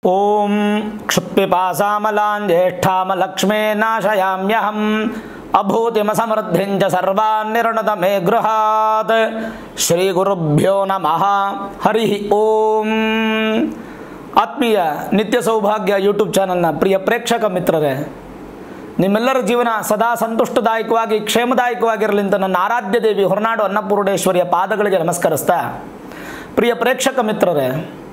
ಓಂ ಕ್ಷುಪ್ಪಿಪಾಸಾಮಲಾಂಜ್ಯೇಷ್ಠಾಮಲಕ್ಷ್ಮೇ ನಾಶಯಾಮ್ಯಹಂ ಅಭೂತಿಮಸಮೃದ್ಧಿಂಚ ಸರ್ವಾನ್ ನಿರ್ಣತ ಮೇ ಗೃಹಾತ್ ಶ್ರೀ ಗುರುಭ್ಯೋ ನಮಃ ಹರಿ ಓಂ ಆತ್ಮೀಯ ನಿತ್ಯ ಸೌಭಾಗ್ಯ ಯೂಟ್ಯೂಬ್ ಚಾನಲ್ನ ಪ್ರಿಯ ಪ್ರೇಕ್ಷಕ ಮಿತ್ರರೇ ನಿಮ್ಮೆಲ್ಲರ ಜೀವನ ಸದಾ ಸಂತುಷ್ಟದಾಯಕವಾಗಿ ಕ್ಷೇಮದಾಯಕವಾಗಿರಲಿ ಅಂತ ನನ್ನ ಆರಾಧ್ಯ ದೇವಿ ಹೊರನಾಡು ಅನ್ನಪೂರ್ಣೇಶ್ವರಿಯ ಪಾದಗಳಿಗೆ ನಮಸ್ಕರಿಸ್ತಾ ಪ್ರಿಯ ಪ್ರೇಕ್ಷಕ ಮಿತ್ರರೇ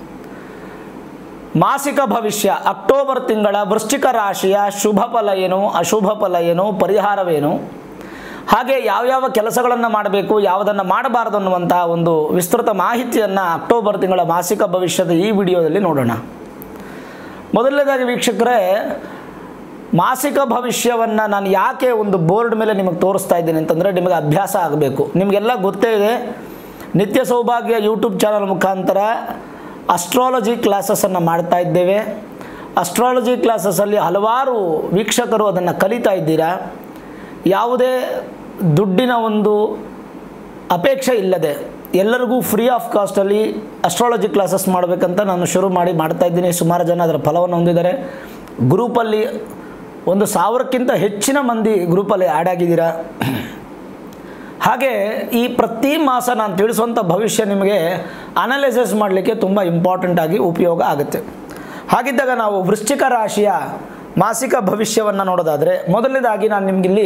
ಮಾಸಿಕ ಭವಿಷ್ಯ ಅಕ್ಟೋಬರ್ ತಿಂಗಳ ವೃಶ್ಚಿಕ ರಾಶಿಯ ಶುಭ ಫಲ ಏನು ಅಶುಭ ಫಲ ಏನು ಪರಿಹಾರವೇನು ಹಾಗೆ ಯಾವ್ಯಾವ ಕೆಲಸಗಳನ್ನು ಮಾಡಬೇಕು ಯಾವುದನ್ನು ಮಾಡಬಾರದು ಅನ್ನುವಂತಹ ಒಂದು ವಿಸ್ತೃತ ಮಾಹಿತಿಯನ್ನು ಅಕ್ಟೋಬರ್ ತಿಂಗಳ ಮಾಸಿಕ ಭವಿಷ್ಯದ ಈ ವಿಡಿಯೋದಲ್ಲಿ ನೋಡೋಣ ಮೊದಲನೇದಾಗಿ ವೀಕ್ಷಕರೇ ಮಾಸಿಕ ಭವಿಷ್ಯವನ್ನು ನಾನು ಯಾಕೆ ಒಂದು ಬೋರ್ಡ್ ಮೇಲೆ ನಿಮಗೆ ತೋರಿಸ್ತಾ ಇದ್ದೀನಿ ಅಂತಂದರೆ ನಿಮಗೆ ಅಭ್ಯಾಸ ಆಗಬೇಕು ನಿಮಗೆಲ್ಲ ಗೊತ್ತೇ ಇದೆ ನಿತ್ಯ ಸೌಭಾಗ್ಯ ಯೂಟ್ಯೂಬ್ ಚಾನಲ್ ಮುಖಾಂತರ ಅಸ್ಟ್ರಾಲಜಿ ಕ್ಲಾಸಸನ್ನು ಮಾಡ್ತಾ ಇದ್ದೇವೆ ಅಸ್ಟ್ರಾಲಜಿ ಕ್ಲಾಸಸ್ಸಲ್ಲಿ ಹಲವಾರು ವೀಕ್ಷಕರು ಅದನ್ನು ಕಲಿತಾ ಇದ್ದೀರಾ ಯಾವುದೇ ದುಡ್ಡಿನ ಒಂದು ಅಪೇಕ್ಷೆ ಇಲ್ಲದೆ ಎಲ್ಲರಿಗೂ ಫ್ರೀ ಆಫ್ ಕಾಸ್ಟಲ್ಲಿ ಅಸ್ಟ್ರಾಲಜಿ ಕ್ಲಾಸಸ್ ಮಾಡಬೇಕಂತ ನಾನು ಶುರು ಮಾಡಿ ಮಾಡ್ತಾ ಇದ್ದೀನಿ ಸುಮಾರು ಜನ ಅದರ ಫಲವನ್ನು ಹೊಂದಿದ್ದಾರೆ ಗ್ರೂಪಲ್ಲಿ ಒಂದು ಸಾವಿರಕ್ಕಿಂತ ಹೆಚ್ಚಿನ ಮಂದಿ ಗ್ರೂಪಲ್ಲಿ ಆ್ಯಡ್ ಆಗಿದ್ದೀರಾ ಹಾಗೆ ಈ ಪ್ರತಿ ಮಾಸ ನಾನು ತಿಳಿಸುವಂಥ ಭವಿಷ್ಯ ನಿಮಗೆ ಅನಲೈಸಿಸ್ ಮಾಡಲಿಕ್ಕೆ ತುಂಬ ಇಂಪಾರ್ಟೆಂಟ್ ಆಗಿ ಉಪಯೋಗ ಆಗುತ್ತೆ ಹಾಗಿದ್ದಾಗ ನಾವು ವೃಶ್ಚಿಕ ರಾಶಿಯ ಮಾಸಿಕ ಭವಿಷ್ಯವನ್ನು ನೋಡೋದಾದರೆ ಮೊದಲನೇದಾಗಿ ನಾನು ನಿಮಗಿಲ್ಲಿ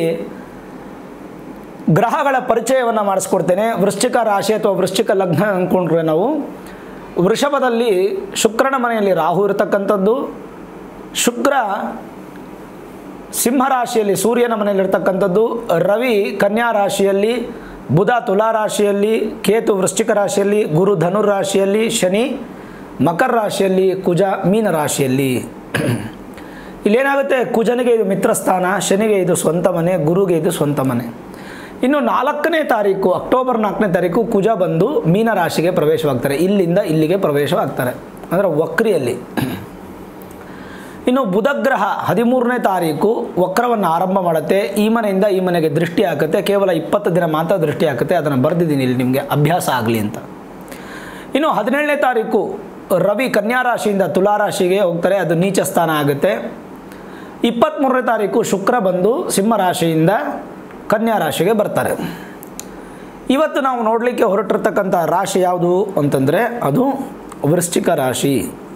ಗ್ರಹಗಳ ಪರಿಚಯವನ್ನು ಮಾಡಿಸ್ಕೊಡ್ತೇನೆ ವೃಶ್ಚಿಕ ರಾಶಿ ಅಥವಾ ವೃಶ್ಚಿಕ ಲಗ್ನ ಅಂದ್ಕೊಂಡ್ರೆ ನಾವು ವೃಷಭದಲ್ಲಿ ಶುಕ್ರನ ಮನೆಯಲ್ಲಿ ರಾಹು ಇರತಕ್ಕಂಥದ್ದು ಶುಕ್ರ ಸಿಂಹರಾಶಿಯಲ್ಲಿ ಸೂರ್ಯನ ಮನೆಯಲ್ಲಿರ್ತಕ್ಕಂಥದ್ದು ರವಿ ಕನ್ಯಾ ರಾಶಿಯಲ್ಲಿ ಬುಧ ತುಲಾ ರಾಶಿಯಲ್ಲಿ ಕೇತು ವೃಶ್ಚಿಕ ರಾಶಿಯಲ್ಲಿ ಗುರು ಧನುರ್ ರಾಶಿಯಲ್ಲಿ ಶನಿ ಮಕರ ರಾಶಿಯಲ್ಲಿ ಕುಜ ಮೀನ ರಾಶಿಯಲ್ಲಿ ಇಲ್ಲೇನಾಗುತ್ತೆ ಕುಜನಿಗೆ ಇದು ಮಿತ್ರಸ್ಥಾನ ಶನಿಗೆ ಇದು ಸ್ವಂತ ಮನೆ ಗುರುಗೆ ಇದು ಸ್ವಂತ ಮನೆ ಇನ್ನು ನಾಲ್ಕನೇ ತಾರೀಕು ಅಕ್ಟೋಬರ್ ನಾಲ್ಕನೇ ತಾರೀಕು ಕುಜ ಬಂದು ಮೀನ ರಾಶಿಗೆ ಪ್ರವೇಶವಾಗ್ತಾರೆ ಇಲ್ಲಿಂದ ಇಲ್ಲಿಗೆ ಪ್ರವೇಶವಾಗ್ತಾರೆ ಅಂದರೆ ವಕ್ರಿಯಲ್ಲಿ ಇನ್ನು ಬುಧಗ್ರಹ ಹದಿಮೂರನೇ ತಾರೀಕು ವಕ್ರವನ್ನು ಆರಂಭ ಮಾಡುತ್ತೆ ಈ ಮನೆಯಿಂದ ಈ ಮನೆಗೆ ದೃಷ್ಟಿ ಹಾಕುತ್ತೆ ಕೇವಲ ಇಪ್ಪತ್ತು ದಿನ ಮಾತ್ರ ದೃಷ್ಟಿ ಹಾಕುತ್ತೆ ಅದನ್ನು ಬರೆದಿದ್ದೀನಿ ಇಲ್ಲಿ ನಿಮಗೆ ಅಭ್ಯಾಸ ಆಗಲಿ ಅಂತ ಇನ್ನು ಹದಿನೇಳನೇ ತಾರೀಕು ರವಿ ಕನ್ಯಾ ರಾಶಿಯಿಂದ ತುಲಾ ರಾಶಿಗೆ ಹೋಗ್ತಾರೆ ಅದು ನೀಚ ಸ್ಥಾನ ಆಗುತ್ತೆ ಇಪ್ಪತ್ತ್ಮೂರನೇ ತಾರೀಕು ಶುಕ್ರ ಬಂದು ಸಿಂಹ ರಾಶಿಯಿಂದ ಕನ್ಯಾ ರಾಶಿಗೆ ಬರ್ತಾರೆ ಇವತ್ತು ನಾವು ನೋಡಲಿಕ್ಕೆ ಹೊರಟಿರ್ತಕ್ಕಂಥ ರಾಶಿ ಯಾವುದು ಅಂತಂದರೆ ಅದು ವೃಶ್ಚಿಕ ರಾಶಿ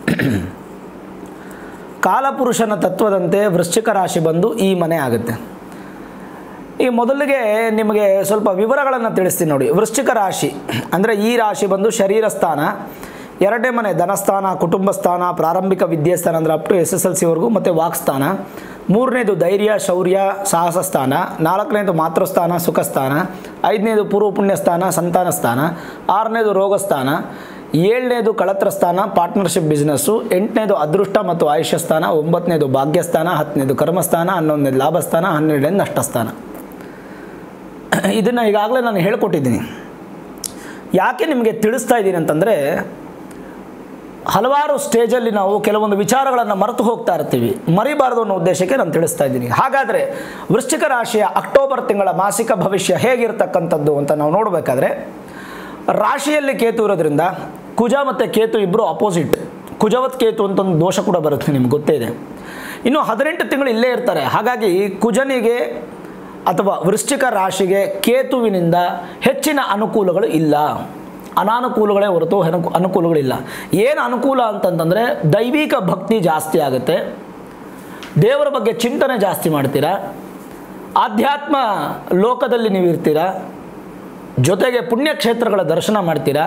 ಕಾಲಪುರುಷನ ತತ್ವದಂತೆ ವೃಶ್ಚಿಕ ರಾಶಿ ಬಂದು ಈ ಮನೆ ಆಗುತ್ತೆ ಈ ಮೊದಲಿಗೆ ನಿಮಗೆ ಸ್ವಲ್ಪ ವಿವರಗಳನ್ನು ತಿಳಿಸ್ತೀನಿ ನೋಡಿ ವೃಶ್ಚಿಕ ರಾಶಿ ಅಂದರೆ ಈ ರಾಶಿ ಬಂದು ಶರೀರ ಸ್ಥಾನ ಎರಡನೇ ಮನೆ ಧನಸ್ಥಾನ ಕುಟುಂಬ ಸ್ಥಾನ ಪ್ರಾರಂಭಿಕ ವಿದ್ಯಾಸ್ಥಾನ ಅಂದರೆ up to S S L ಸಿವರೆಗೂ ಮತ್ತು ವಾಕ್ಸ್ಥಾನ ಮೂರನೇದು ಧೈರ್ಯ ಶೌರ್ಯ ಸಾಹಸ ಸ್ಥಾನ ನಾಲ್ಕನೇದು ಮಾತೃಸ್ಥಾನ ಸುಖಸ್ಥಾನ ಐದನೇದು ಪೂರ್ವ ಪುಣ್ಯ ಸ್ಥಾನ ಸಂತಾನ ಸ್ಥಾನ ಆರನೇದು ರೋಗ ಸ್ಥಾನ ಏಳನೇದು ಕಳತ್ರ ಸ್ಥಾನ ಪಾರ್ಟ್ನರ್ಶಿಪ್ ಬಿಸ್ನೆಸ್ಸು ಎಂಟನೇದು ಅದೃಷ್ಟ ಮತ್ತು ಆಯುಷ್ಯ ಸ್ಥಾನ ಒಂಬತ್ತನೇದು ಭಾಗ್ಯಸ್ಥಾನ ಹತ್ತನೇದು ಕರ್ಮಸ್ಥಾನ ಹನ್ನೊಂದನೇದು ಲಾಭಸ್ಥಾನ ಹನ್ನೆರಡನೇದು ನಷ್ಟಸ್ಥಾನ ಇದನ್ನು ಈಗಾಗಲೇ ನಾನು ಹೇಳ್ಕೊಟ್ಟಿದ್ದೀನಿ ಯಾಕೆ ನಿಮಗೆ ತಿಳಿಸ್ತಾ ಇದ್ದೀನಿ ಅಂತಂದರೆ ಹಲವಾರು ಸ್ಟೇಜಲ್ಲಿ ನಾವು ಕೆಲವೊಂದು ವಿಚಾರಗಳನ್ನು ಮರೆತು ಹೋಗ್ತಾ ಇರ್ತೀವಿ ಮರಿಬಾರದು ಅನ್ನೋ ಉದ್ದೇಶಕ್ಕೆ ನಾನು ತಿಳಿಸ್ತಾ ಇದ್ದೀನಿ ಹಾಗಾದರೆ ವೃಶ್ಚಿಕ ರಾಶಿಯ ಅಕ್ಟೋಬರ್ ತಿಂಗಳ ಮಾಸಿಕ ಭವಿಷ್ಯ ಹೇಗಿರ್ತಕ್ಕಂಥದ್ದು ಅಂತ ನಾವು ನೋಡಬೇಕಾದ್ರೆ ರಾಶಿಯಲ್ಲಿ ಕೇತು ಇರೋದ್ರಿಂದ ಕುಜ ಮತ್ತು ಕೇತು ಇಬ್ಬರು ಅಪೋಸಿಟ್ ಕುಜವತ್ ಕೇತು ಅಂತ ಒಂದು ದೋಷ ಕೂಡ ಬರುತ್ತೆ ನಿಮ್ಗೆ ಗೊತ್ತೇ ಇದೆ ಇನ್ನು ಹದಿನೆಂಟು ತಿಂಗಳು ಇಲ್ಲೇ ಇರ್ತಾರೆ ಹಾಗಾಗಿ ಕುಜನಿಗೆ ಅಥವಾ ವೃಶ್ಚಿಕ ರಾಶಿಗೆ ಕೇತುವಿನಿಂದ ಹೆಚ್ಚಿನ ಅನುಕೂಲಗಳು ಇಲ್ಲ ಅನಾನುಕೂಲಗಳೇ ಹೊರತು ಅನುಕೂ ಅನುಕೂಲಗಳಿಲ್ಲ ಏನು ಅನುಕೂಲ ಅಂತಂತಂದರೆ ದೈವಿಕ ಭಕ್ತಿ ಜಾಸ್ತಿ ಆಗುತ್ತೆ ದೇವರ ಬಗ್ಗೆ ಚಿಂತನೆ ಜಾಸ್ತಿ ಮಾಡ್ತೀರಾ ಆಧ್ಯಾತ್ಮ ಲೋಕದಲ್ಲಿ ನೀವು ಇರ್ತೀರಾ ಜೊತೆಗೆ ಪುಣ್ಯಕ್ಷೇತ್ರಗಳ ದರ್ಶನ ಮಾಡ್ತೀರಾ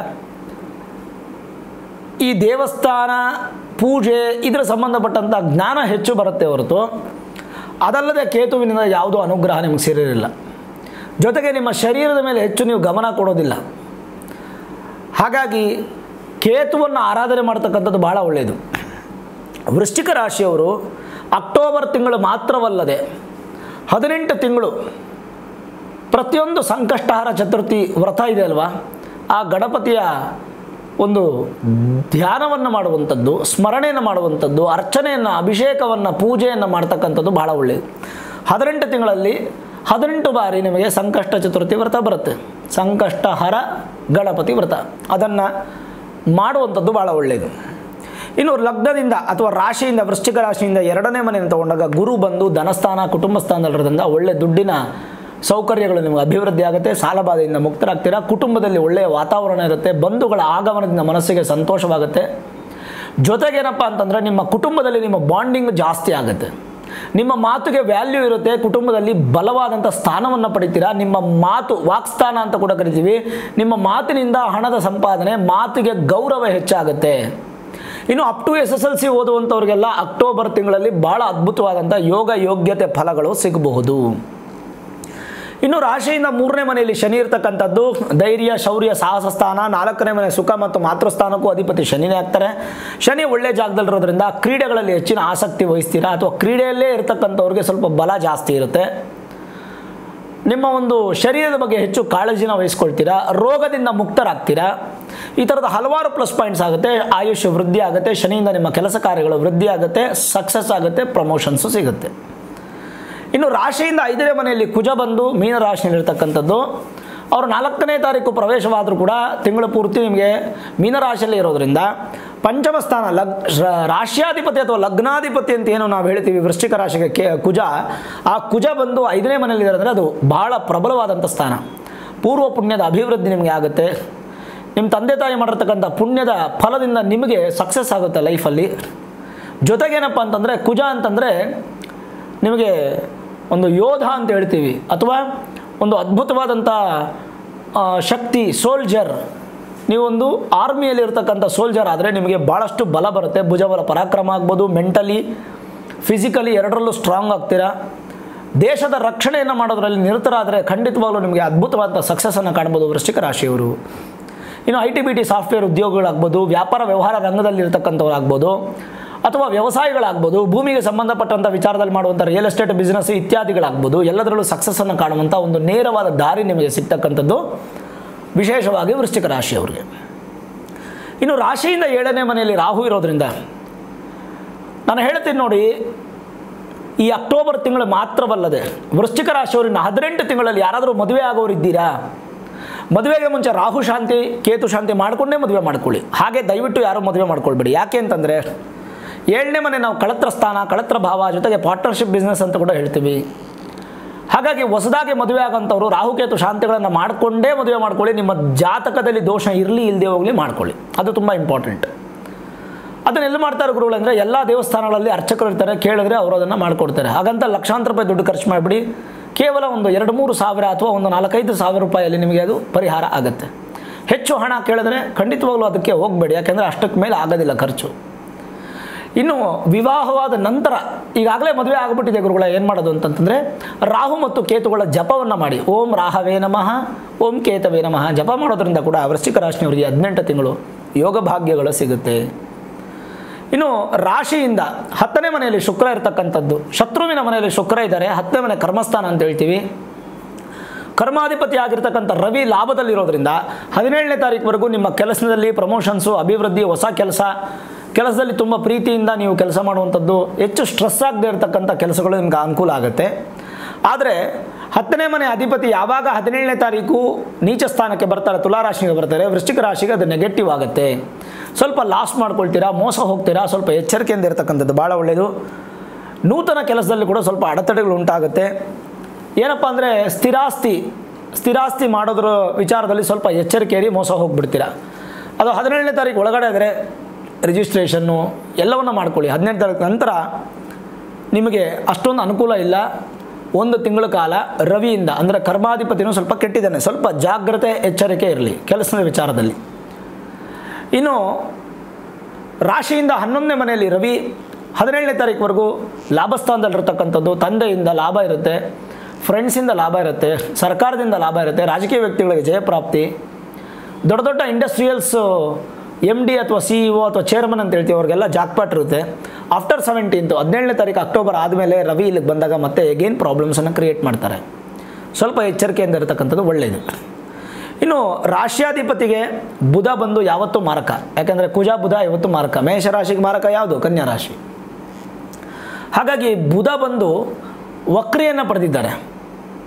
ಈ ದೇವಸ್ಥಾನ ಪೂಜೆ ಇದರ ಸಂಬಂಧಪಟ್ಟಂಥ ಜ್ಞಾನ ಹೆಚ್ಚು ಬರುತ್ತೆ ಹೊರತು ಅದಲ್ಲದೆ ಕೇತುವಿನಿಂದ ಯಾವುದೋ ಅನುಗ್ರಹ ನಿಮಗೆ ಸೇರಿರಲಿಲ್ಲ ಜೊತೆಗೆ ನಿಮ್ಮ ಶರೀರದ ಮೇಲೆ ಹೆಚ್ಚು ನೀವು ಗಮನ ಕೊಡೋದಿಲ್ಲ ಹಾಗಾಗಿ ಕೇತುವನ್ನು ಆರಾಧನೆ ಮಾಡ್ತಕ್ಕಂಥದ್ದು ಬಹಳ ಒಳ್ಳೆಯದು ವೃಶ್ಚಿಕ ರಾಶಿಯವರು ಅಕ್ಟೋಬರ್ ತಿಂಗಳು ಮಾತ್ರವಲ್ಲದೆ ಹದಿನೆಂಟು ತಿಂಗಳು ಪ್ರತಿಯೊಂದು ಸಂಕಷ್ಟಹಾರ ಚತುರ್ಥಿ ವ್ರತ ಇದೆ ಅಲ್ವಾ ಆ ಗಣಪತಿಯ ಒಂದು ಧ್ಯಾನವನ್ನು ಮಾಡುವಂಥದ್ದು ಸ್ಮರಣೆಯನ್ನು ಮಾಡುವಂಥದ್ದು ಅರ್ಚನೆಯನ್ನು ಅಭಿಷೇಕವನ್ನು ಪೂಜೆಯನ್ನು ಮಾಡ್ತಕ್ಕಂಥದ್ದು ಬಹಳ ಒಳ್ಳೆಯದು ಹದಿನೆಂಟು ತಿಂಗಳಲ್ಲಿ ಹದಿನೆಂಟು ಬಾರಿ ನಿಮಗೆ ಸಂಕಷ್ಟ ಚತುರ್ಥಿ ವ್ರತ ಬರುತ್ತೆ ಸಂಕಷ್ಟಹರ ಗಣಪತಿ ವ್ರತ ಅದನ್ನು ಮಾಡುವಂಥದ್ದು ಭಾಳ ಒಳ್ಳೆಯದು ಇನ್ನು ಲಗ್ನದಿಂದ ಅಥವಾ ರಾಶಿಯಿಂದ ವೃಶ್ಚಿಕ ರಾಶಿಯಿಂದ ಎರಡನೇ ಮನೆಯನ್ನು ತಗೊಂಡಾಗ ಗುರು ಬಂದು ಧನಸ್ಥಾನ ಕುಟುಂಬ ಸ್ಥಾನದಲ್ಲಿರೋದ್ರಿಂದ ಒಳ್ಳೆ ದುಡ್ಡಿನ ಸೌಕರ್ಯಗಳು ನಿಮಗೆ ಅಭಿವೃದ್ಧಿ ಆಗುತ್ತೆ ಸಾಲಬಾಧೆಯಿಂದ ಮುಕ್ತರಾಗ್ತೀರಾ ಕುಟುಂಬದಲ್ಲಿ ಒಳ್ಳೆಯ ವಾತಾವರಣ ಇರುತ್ತೆ ಬಂಧುಗಳ ಆಗಮನದಿಂದ ಮನಸ್ಸಿಗೆ ಸಂತೋಷವಾಗುತ್ತೆ ಜೊತೆಗೇನಪ್ಪ ಅಂತಂದರೆ ನಿಮ್ಮ ಕುಟುಂಬದಲ್ಲಿ ನಿಮ್ಮ ಬಾಂಡಿಂಗ್ ಜಾಸ್ತಿ ಆಗುತ್ತೆ ನಿಮ್ಮ ಮಾತುಗೆ ವ್ಯಾಲ್ಯೂ ಇರುತ್ತೆ ಕುಟುಂಬದಲ್ಲಿ ಬಲವಾದಂಥ ಸ್ಥಾನವನ್ನು ಪಡಿತೀರಾ ನಿಮ್ಮ ಮಾತು ವಾಕ್ಸ್ಥಾನ ಅಂತ ಕೂಡ ಕರಿತೀವಿ ನಿಮ್ಮ ಮಾತಿನಿಂದ ಹಣದ ಸಂಪಾದನೆ ಮಾತಿಗೆ ಗೌರವ ಹೆಚ್ಚಾಗುತ್ತೆ ಇನ್ನು up to S S L C ಓದುವಂಥವ್ರಿಗೆಲ್ಲ ಅಕ್ಟೋಬರ್ ತಿಂಗಳಲ್ಲಿ ಭಾಳ ಅದ್ಭುತವಾದಂಥ ಯೋಗ ಯೋಗ್ಯತೆ ಫಲಗಳು ಸಿಗಬಹುದು ಇನ್ನು ರಾಶಿಯಿಂದ ಮೂರನೇ ಮನೆಯಲ್ಲಿ ಶನಿ ಇರ್ತಕ್ಕಂಥದ್ದು ಧೈರ್ಯ ಶೌರ್ಯ ಸಾಹಸ ಸ್ಥಾನ ನಾಲ್ಕನೇ ಮನೆ ಸುಖ ಮತ್ತು ಮಾತೃಸ್ಥಾನಕ್ಕೂ ಅಧಿಪತಿ ಶನಿನೇ ಆಗ್ತಾರೆ ಶನಿ ಒಳ್ಳೆ ಜಾಗದಲ್ಲಿರೋದ್ರಿಂದ ಕ್ರೀಡೆಗಳಲ್ಲಿ ಹೆಚ್ಚಿನ ಆಸಕ್ತಿ ವಹಿಸ್ತೀರಾ ಅಥವಾ ಕ್ರೀಡೆಯಲ್ಲೇ ಇರತಕ್ಕಂಥವ್ರಿಗೆ ಸ್ವಲ್ಪ ಬಲ ಜಾಸ್ತಿ ಇರುತ್ತೆ ನಿಮ್ಮ ಒಂದು ಶರೀರದ ಬಗ್ಗೆ ಹೆಚ್ಚು ಕಾಳಜಿನ ವಹಿಸ್ಕೊಳ್ತೀರಾ ರೋಗದಿಂದ ಮುಕ್ತರಾಗ್ತೀರಾ ಈ ಥರದ ಹಲವಾರು ಪ್ಲಸ್ ಪಾಯಿಂಟ್ಸ್ ಆಗುತ್ತೆ ಆಯುಷ್ಯ ವೃದ್ಧಿ ಆಗುತ್ತೆ ಶನಿಯಿಂದ ನಿಮ್ಮ ಕೆಲಸ ಕಾರ್ಯಗಳು ವೃದ್ಧಿ ಆಗುತ್ತೆ ಸಕ್ಸಸ್ ಆಗುತ್ತೆ ಪ್ರಮೋಷನ್ಸು ಸಿಗುತ್ತೆ ಇನ್ನು ರಾಶಿಯಿಂದ ಐದನೇ ಮನೆಯಲ್ಲಿ ಕುಜ ಬಂದು ಮೀನ ರಾಶಿಯಲ್ಲಿರ್ತಕ್ಕಂಥದ್ದು ಅವರು ನಾಲ್ಕನೇ ತಾರೀಕು ಪ್ರವೇಶವಾದರೂ ಕೂಡ ತಿಂಗಳ ಪೂರ್ತಿ ನಿಮಗೆ ಮೀನರಾಶಿಯಲ್ಲಿ ಇರೋದ್ರಿಂದ ಪಂಚಮ ಸ್ಥಾನ ಲಗ್ ರ- ರಾಶ್ಯಾಧಿಪತಿ ಅಥವಾ ಲಗ್ನಾಧಿಪತಿ ಅಂತ ಏನು ನಾವು ಹೇಳ್ತೀವಿ ವೃಶ್ಚಿಕ ರಾಶಿಗೆ ಕೆ ಕುಜ ಆ ಕುಜ ಬಂದು ಐದನೇ ಮನೆಯಲ್ಲಿ ಇರೋದ್ರೆ ಅದು ಬಹಳ ಪ್ರಬಲವಾದಂಥ ಸ್ಥಾನ ಪೂರ್ವ ಪುಣ್ಯದ ಅಭಿವೃದ್ಧಿ ನಿಮಗೆ ಆಗುತ್ತೆ ನಿಮ್ಮ ತಂದೆ ತಾಯಿ ಮಾಡಿರ್ತಕ್ಕಂಥ ಪುಣ್ಯದ ಫಲದಿಂದ ನಿಮಗೆ ಸಕ್ಸಸ್ ಆಗುತ್ತೆ ಲೈಫಲ್ಲಿ ಜೊತೆಗೇನಪ್ಪ ಅಂತಂದರೆ ಕುಜ ಅಂತಂದರೆ ನಿಮಗೆ ಒಂದು ಯೋಧ ಅಂತ ಹೇಳ್ತೀವಿ ಅಥವಾ ಒಂದು ಅದ್ಭುತವಾದಂಥ ಆ, ಶಕ್ತಿ ಸೋಲ್ಜರ್ ನೀವೊಂದು ಆರ್ಮಿಯಲ್ಲಿ ಇರ್ತಕ್ಕಂಥ ಸೋಲ್ಜರ್ ಆದರೆ ನಿಮಗೆ ಭಾಳಷ್ಟು ಬಲ ಬರುತ್ತೆ ಭುಜಬಲ ಪರಾಕ್ರಮ ಆಗ್ಬೋದು ಮೆಂಟಲಿ ಫಿಸಿಕಲಿ ಎರಡರಲ್ಲೂ ಸ್ಟ್ರಾಂಗ್ ಆಗ್ತೀರಾ ದೇಶದ ರಕ್ಷಣೆಯನ್ನು ಮಾಡೋದ್ರಲ್ಲಿ ನಿರತರಾದರೆ ಖಂಡಿತವಾಗ್ಲೂ ನಿಮಗೆ ಅದ್ಭುತವಾದಂಥ ಸಕ್ಸಸ್ಸನ್ನು ಕಾಣ್ಬೋದು ವೃಶ್ಚಿಕ ರಾಶಿಯವರು ಇನ್ನು I T B T software ಉದ್ಯೋಗಗಳಾಗ್ಬೋದು ವ್ಯಾಪಾರ ವ್ಯವಹಾರ ರಂಗದಲ್ಲಿ ಇರ್ತಕ್ಕಂಥವ್ರಾಗ್ಬೋದು ಅಥವಾ ವ್ಯವಸಾಯಗಳಾಗ್ಬೋದು ಭೂಮಿಗೆ ಸಂಬಂಧಪಟ್ಟಂಥ ವಿಚಾರದಲ್ಲಿ ಮಾಡುವಂಥ ರಿಯಲ್ ಎಸ್ಟೇಟ್ ಬಿಸ್ನೆಸ್ ಇತ್ಯಾದಿಗಳಾಗ್ಬೋದು ಎಲ್ಲದರಲ್ಲೂ ಸಕ್ಸಸ್ಸನ್ನು ಕಾಣುವಂಥ ಒಂದು ನೇರವಾದ ದಾರಿ ನಿಮಗೆ ಸಿಗ್ತಕ್ಕಂಥದ್ದು ವಿಶೇಷವಾಗಿ ವೃಶ್ಚಿಕ ರಾಶಿಯವರಿಗೆ ಇನ್ನು ರಾಶಿಯಿಂದ ಏಳನೇ ಮನೆಯಲ್ಲಿ ರಾಹು ಇರೋದ್ರಿಂದ ನಾನು ಹೇಳ್ತೀನಿ ನೋಡಿ ಈ ಅಕ್ಟೋಬರ್ ತಿಂಗಳು ಮಾತ್ರವಲ್ಲದೆ ವೃಶ್ಚಿಕ ರಾಶಿಯವರಿನ ಹದಿನೆಂಟು ತಿಂಗಳಲ್ಲಿ ಯಾರಾದರೂ ಮದುವೆ ಆಗೋರು ಇದ್ದೀರಾ ಮದುವೆಗೆ ಮುಂಚೆ ರಾಹು ಶಾಂತಿ ಕೇತು ಶಾಂತಿ ಮಾಡಿಕೊಂಡೇ ಮದುವೆ ಮಾಡ್ಕೊಳ್ಳಿ ಹಾಗೆ ದಯವಿಟ್ಟು ಯಾರು ಮದುವೆ ಮಾಡ್ಕೊಳ್ಬೇಡಿ ಯಾಕೆ ಅಂತಂದರೆ ಏಳನೇ ಮನೆ ನಾವು ಕಳತ್ರ ಸ್ಥಾನ ಕಳತ್ರ ಭಾವ ಜೊತೆಗೆ ಪಾರ್ಟ್ನರ್ಶಿಪ್ ಬಿಸ್ನೆಸ್ ಅಂತ ಕೂಡ ಹೇಳ್ತೀವಿ ಹಾಗಾಗಿ ಹೊಸದಾಗಿ ಮದುವೆ ಆಗೋಂಥವ್ರು ರಾಹುಕೇತು ಶಾಂತಿಗಳನ್ನು ಮಾಡಿಕೊಂಡೇ ಮದುವೆ ಮಾಡ್ಕೊಳ್ಳಿ ನಿಮ್ಮ ಜಾತಕದಲ್ಲಿ ದೋಷ ಇರಲಿ ಇಲ್ಲದೆ ಹೋಗಲಿ ಮಾಡ್ಕೊಳ್ಳಿ ಅದು ತುಂಬ ಇಂಪಾರ್ಟೆಂಟ್ ಅದನ್ನೆಲ್ಲ ಮಾಡ್ತಾರೆ ಗುರುಗಳು ಅಂದರೆ ಎಲ್ಲ ದೇವಸ್ಥಾನಗಳಲ್ಲಿ ಅರ್ಚಕರು ಇರ್ತಾರೆ ಕೇಳಿದ್ರೆ ಅವರು ಅದನ್ನು ಮಾಡಿಕೊಡ್ತಾರೆ ಹಾಗಂತ ಲಕ್ಷಾಂತರ ರೂಪಾಯಿ ದುಡ್ಡು ಖರ್ಚು ಮಾಡಿಬಿಡಿ ಕೇವಲ ಒಂದು ಎರಡು ಮೂರು ಸಾವಿರ ಅಥವಾ ಒಂದು ನಾಲ್ಕೈದು ಸಾವಿರ ರೂಪಾಯಲ್ಲಿ ನಿಮಗೆ ಅದು ಪರಿಹಾರ ಆಗುತ್ತೆ ಹೆಚ್ಚು ಹಣ ಕೇಳಿದ್ರೆ ಖಂಡಿತವಾಗ್ಲೂ ಅದಕ್ಕೆ ಹೋಗಬೇಡಿ ಯಾಕೆಂದರೆ ಅಷ್ಟಕ್ಕೆ ಮೇಲೆ ಆಗೋದಿಲ್ಲ ಖರ್ಚು ಇನ್ನು ವಿವಾಹವಾದ ನಂತರ ಈಗಾಗಲೇ ಮದುವೆ ಆಗಿಬಿಟ್ಟಿದೆ ಗುರುಗಳ ಏನು ಮಾಡೋದು ಅಂತಂತಂದರೆ ರಾಹು ಮತ್ತು ಕೇತುಗಳ ಜಪವನ್ನು ಮಾಡಿ ಓಂ ರಾಹವೇ ನಮಃ ಓಂ ಕೇತವೇ ನಮಃ ಜಪ ಮಾಡೋದ್ರಿಂದ ಕೂಡ ವೃಶ್ಚಿಕ ರಾಶಿಯವರಿಗೆ ಹದಿನೆಂಟು ತಿಂಗಳು ಯೋಗ ಭಾಗ್ಯಗಳು ಸಿಗುತ್ತೆ ಇನ್ನು ರಾಶಿಯಿಂದ ಹತ್ತನೇ ಮನೆಯಲ್ಲಿ ಶುಕ್ರ ಇರ್ತಕ್ಕಂಥದ್ದು ಶತ್ರುವಿನ ಮನೆಯಲ್ಲಿ ಶುಕ್ರ ಇದ್ದಾರೆ ಹತ್ತನೇ ಮನೆ ಕರ್ಮಸ್ಥಾನ ಅಂತ ಹೇಳ್ತೀವಿ ಕರ್ಮಾಧಿಪತಿ ಆಗಿರ್ತಕ್ಕಂಥ ರವಿ ಲಾಭದಲ್ಲಿರೋದ್ರಿಂದ ಹದಿನೇಳನೇ ತಾರೀಕುವರೆಗೂ ನಿಮ್ಮ ಕೆಲಸದಲ್ಲಿ ಪ್ರಮೋಷನ್ಸು ಅಭಿವೃದ್ಧಿ ಹೊಸ ಕೆಲಸ ಕೆಲಸದಲ್ಲಿ ತುಂಬ ಪ್ರೀತಿಯಿಂದ ನೀವು ಕೆಲಸ ಮಾಡುವಂಥದ್ದು ಹೆಚ್ಚು ಸ್ಟ್ರೆಸ್ ಆಗದೆ ಇರತಕ್ಕಂಥ ಕೆಲಸಗಳು ನಿಮ್ಗೆ ಅನುಕೂಲ ಆಗುತ್ತೆ ಆದರೆ ಹತ್ತನೇ ಮನೆ ಅಧಿಪತಿ ಯಾವಾಗ ಹದಿನೇಳನೇ ತಾರೀಕು ನೀಚ ಸ್ಥಾನಕ್ಕೆ ಬರ್ತಾರೆ ತುಲಾರಾಶಿಗೆ ಬರ್ತಾರೆ ವೃಶ್ಚಿಕ ರಾಶಿಗೆ ಅದು ನೆಗೆಟಿವ್ ಆಗುತ್ತೆ ಸ್ವಲ್ಪ ಲಾಸ್ ಮಾಡ್ಕೊಳ್ತೀರಾ ಮೋಸ ಹೋಗ್ತೀರಾ ಸ್ವಲ್ಪ ಎಚ್ಚರಿಕೆಯಿಂದ ಇರತಕ್ಕಂಥದ್ದು ಭಾಳ ಒಳ್ಳೆಯದು ನೂತನ ಕೆಲಸದಲ್ಲಿ ಕೂಡ ಸ್ವಲ್ಪ ಅಡೆತಡೆಗಳು ಉಂಟಾಗುತ್ತೆ ಏನಪ್ಪ ಅಂದರೆ ಸ್ಥಿರಾಸ್ತಿ ಸ್ಥಿರಾಸ್ತಿ ಮಾಡೋದ್ರ ವಿಚಾರದಲ್ಲಿ ಸ್ವಲ್ಪ ಎಚ್ಚರಿಕೆ ಇರಿ ಮೋಸ ಹೋಗ್ಬಿಡ್ತೀರಾ ಅದು ಹದಿನೇಳನೇ ತಾರೀಕು ಒಳಗಡೆ ಆದರೆ ರಿಜಿಸ್ಟ್ರೇಷನ್ನು ಎಲ್ಲವನ್ನು ಮಾಡ್ಕೊಳ್ಳಿ ಹದಿನೆಂಟು ತಾರೀಕು ನಂತರ ನಿಮಗೆ ಅಷ್ಟೊಂದು ಅನುಕೂಲ ಇಲ್ಲ ಒಂದು ತಿಂಗಳ ಕಾಲ ರವಿಯಿಂದ ಅಂದರೆ ಕರ್ಮಾಧಿಪತಿನೂ ಸ್ವಲ್ಪ ಕೆಟ್ಟಿದ್ದಾನೆ ಸ್ವಲ್ಪ ಜಾಗ್ರತೆ ಎಚ್ಚರಿಕೆ ಇರಲಿ ಕೆಲಸದ ವಿಚಾರದಲ್ಲಿ ಇನ್ನು ರಾಶಿಯಿಂದ ಹನ್ನೊಂದನೇ ಮನೆಯಲ್ಲಿ ರವಿ ಹದಿನೇಳನೇ ತಾರೀಕುವರೆಗೂ ಲಾಭಸ್ಥಾನದಲ್ಲಿರ್ತಕ್ಕಂಥದ್ದು ತಂದೆಯಿಂದ ಲಾಭ ಇರುತ್ತೆ ಫ್ರೆಂಡ್ಸಿಂದ ಲಾಭ ಇರುತ್ತೆ ಸರ್ಕಾರದಿಂದ ಲಾಭ ಇರುತ್ತೆ ರಾಜಕೀಯ ವ್ಯಕ್ತಿಗಳಿಗೆ ಜಯಪ್ರಾಪ್ತಿ ದೊಡ್ಡ ದೊಡ್ಡ ಇಂಡಸ್ಟ್ರಿಯಲ್ಸ್ ಎಮ್ ಡಿ ಅಥವಾ ಸಿ ಇ ಒ ಅಥವಾ ಚೇರ್ಮನ್ ಅಂತ ಹೇಳ್ತೀವಿ ಅವ್ರಿಗೆಲ್ಲ ಜಾಕ್ಪಾಟ್ ಇರುತ್ತೆ ಆಫ್ಟರ್ ಸೆವೆಂಟೀನ್ತು ಹದಿನೇಳನೇ ತಾರೀಕು ಅಕ್ಟೋಬರ್ ಆದಮೇಲೆ ರವಿ ಇಲ್ಲಿಗೆ ಬಂದಾಗ ಮತ್ತೆ ಎಗೇನ್ ಪ್ರಾಬ್ಲಮ್ಸನ್ನು ಕ್ರಿಯೇಟ್ ಮಾಡ್ತಾರೆ ಸ್ವಲ್ಪ ಎಚ್ಚರಿಕೆಯಿಂದ ಇರತಕ್ಕಂಥದ್ದು ಒಳ್ಳೆಯದು ಇನ್ನು ರಾಶ್ಯಾಧಿಪತಿಗೆ ಬುಧ ಬಂದು ಯಾವತ್ತೂ ಮಾರಕ ಯಾಕಂದರೆ ಕುಜ ಬುಧ ಯಾವತ್ತೂ ಮಾರಕ ಮೇಷರಾಶಿಗೆ ಮಾರಕ ಯಾವುದು ಕನ್ಯಾ ರಾಶಿ ಹಾಗಾಗಿ ಬುಧ ಬಂದು ವಕ್ರಿಯನ್ನು ಪಡೆದಿದ್ದಾರೆ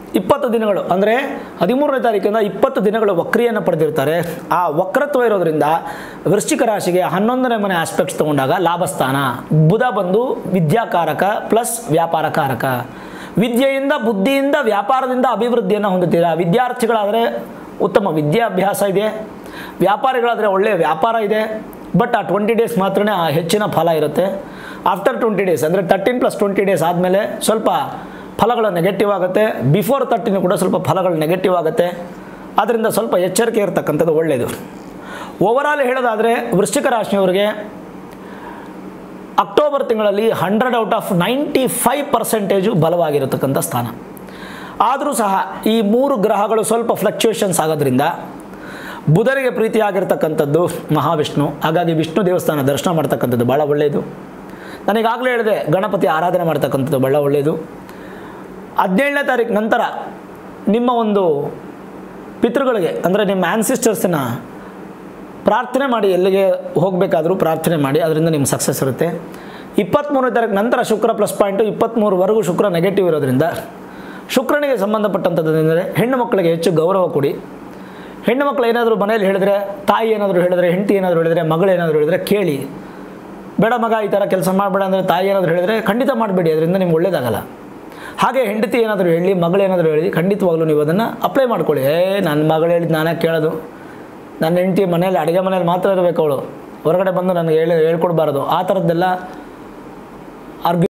ಇಪ್ಪತ್ತು ದಿನಗಳು ಅಂದರೆ ಹದಿಮೂರನೇ ತಾರೀಕಿಂದ ಇಪ್ಪತ್ತು ದಿನಗಳು ವಕ್ರಿಯನ್ನು ಪಡೆದಿರ್ತಾರೆ ಆ ವಕ್ರತ್ವ ಇರೋದ್ರಿಂದ ವೃಶ್ಚಿಕ ರಾಶಿಗೆ ಹನ್ನೊಂದನೇ ಮನೆ ಆಸ್ಪೆಕ್ಟ್ಸ್ ತಗೊಂಡಾಗ ಲಾಭಸ್ಥಾನ ಬುಧ ಬಂದು ವಿದ್ಯಾಕಾರಕ ಪ್ಲಸ್ ವ್ಯಾಪಾರಕಾರಕ ವಿದ್ಯೆಯಿಂದ ಬುದ್ಧಿಯಿಂದ ವ್ಯಾಪಾರದಿಂದ ಅಭಿವೃದ್ಧಿಯನ್ನು ಹೊಂದುತ್ತೀರಾ ವಿದ್ಯಾರ್ಥಿಗಳಾದರೆ ಉತ್ತಮ ವಿದ್ಯಾಭ್ಯಾಸ ಇದೆ ವ್ಯಾಪಾರಿಗಳಾದರೆ ಒಳ್ಳೆಯ ವ್ಯಾಪಾರ ಇದೆ ಬಟ್ ಆ ಟ್ವೆಂಟಿ ಡೇಸ್ ಮಾತ್ರ ಆ ಹೆಚ್ಚಿನ ಫಲ ಇರುತ್ತೆ ಆಫ್ಟರ್ ಟ್ವೆಂಟಿ ಡೇಸ್ ಅಂದರೆ ತರ್ಟೀನ್ ಪ್ಲಸ್ ಟ್ವೆಂಟಿ ಡೇಸ್ ಆದಮೇಲೆ ಸ್ವಲ್ಪ ಫಲಗಳು ನೆಗೆಟಿವ್ ಆಗುತ್ತೆ ಬಿಫೋರ್ ತರ್ಟಿನೂ ಕೂಡ ಸ್ವಲ್ಪ ಫಲಗಳು ನೆಗೆಟಿವ್ ಆಗುತ್ತೆ ಆದ್ದರಿಂದ ಸ್ವಲ್ಪ ಎಚ್ಚರಿಕೆ ಇರತಕ್ಕಂಥದ್ದು ಒಳ್ಳೆಯದು ಓವರಾಲ್ ಹೇಳೋದಾದರೆ ವೃಶ್ಚಿಕ ರಾಶಿಯವರಿಗೆ ಅಕ್ಟೋಬರ್ ತಿಂಗಳಲ್ಲಿ hundred out of ninety five percentage ಬಲವಾಗಿರತಕ್ಕಂಥ ಸ್ಥಾನ ಆದರೂ ಸಹ ಈ ಮೂರು ಗ್ರಹಗಳು ಸ್ವಲ್ಪ ಫ್ಲಕ್ಚುಯೇಷನ್ಸ್ ಆಗೋದ್ರಿಂದ ಬುಧನಿಗೆ ಪ್ರೀತಿಯಾಗಿರ್ತಕ್ಕಂಥದ್ದು ಮಹಾವಿಷ್ಣು ಹಾಗಾಗಿ ವಿಷ್ಣು ದೇವಸ್ಥಾನ ದರ್ಶನ ಮಾಡ್ತಕ್ಕಂಥದ್ದು ಭಾಳ ಒಳ್ಳೆಯದು ನನಗಾಗಲೇ ಹೇಳಿದೆ ಗಣಪತಿ ಆರಾಧನೆ ಮಾಡ್ತಕ್ಕಂಥದ್ದು ಭಾಳ ಒಳ್ಳೆಯದು ಹದಿನೇಳನೇ ತಾರೀಕು ನಂತರ ನಿಮ್ಮ ಒಂದು ಪಿತೃಗಳಿಗೆ ಅಂದರೆ ನಿಮ್ಮ ಆ್ಯನ್ಸಿಸ್ಟರ್ಸನ್ನ ಪ್ರಾರ್ಥನೆ ಮಾಡಿ ಎಲ್ಲಿಗೆ ಹೋಗಬೇಕಾದರೂ ಪ್ರಾರ್ಥನೆ ಮಾಡಿ ಅದರಿಂದ ನಿಮ್ಗೆ ಸಕ್ಸಸ್ ಇರುತ್ತೆ ಇಪ್ಪತ್ತ್ಮೂರನೇ ತಾರೀಕು ನಂತರ ಶುಕ್ರ ಪ್ಲಸ್ ಪಾಯಿಂಟು ಇಪ್ಪತ್ತ್ಮೂರವರೆಗೂ ಶುಕ್ರ ನೆಗೆಟಿವ್ ಇರೋದ್ರಿಂದ ಶುಕ್ರನಿಗೆ ಸಂಬಂಧಪಟ್ಟಂಥದ್ದು ಹೆಣ್ಣು ಮಕ್ಕಳಿಗೆ ಹೆಚ್ಚು ಗೌರವ ಕೊಡಿ ಹೆಣ್ಣು ಮಕ್ಕಳು ಏನಾದರೂ ಮನೇಲಿ ಹೇಳಿದ್ರೆ ತಾಯಿ ಏನಾದರೂ ಹೇಳಿದ್ರೆ ಹೆಂಡತಿ ಏನಾದರೂ ಹೇಳಿದ್ರೆ ಮಗಳು ಏನಾದರೂ ಹೇಳಿದ್ರೆ ಕೇಳಿ ಬೇಡ ಮಗ ಈ ಥರ ಕೆಲಸ ಮಾಡಬೇಡ ಅಂದರೆ ತಾಯಿ ಏನಾದರೂ ಹೇಳಿದ್ರೆ ಖಂಡಿತ ಮಾಡಬೇಡಿ ಅದರಿಂದ ನಿಮ್ಗೆ ಒಳ್ಳೇದಾಗಲ್ಲ ಹಾಗೆ ಹೆಂಡತಿ ಏನಾದರೂ ಹೇಳಿ ಮಗಳು ಏನಾದರೂ ಹೇಳಿ ಖಂಡಿತವಾಗ್ಲೂ ನೀವು ಅದನ್ನು ಅಪ್ಲೈ ಮಾಡ್ಕೊಳ್ಳಿ ಏ ನನ್ನ ಮಗಳು ಹೇಳಿದ್ದು ನಾನೇ ಕೇಳೋದು ನನ್ನ ಹೆಂಡತಿ ಮನೇಲಿ ಅಡುಗೆ ಮನೇಲಿ ಮಾತ್ರ ಇರಬೇಕು ಅವಳು ಹೊರಗಡೆ ಬಂದು ನನಗೆ ಹೇಳಿ ಹೇಳ್ಕೊಡ್ಬಾರ್ದು ಆ ಥರದ್ದೆಲ್ಲ ಆರ್ಗ್ಯೂ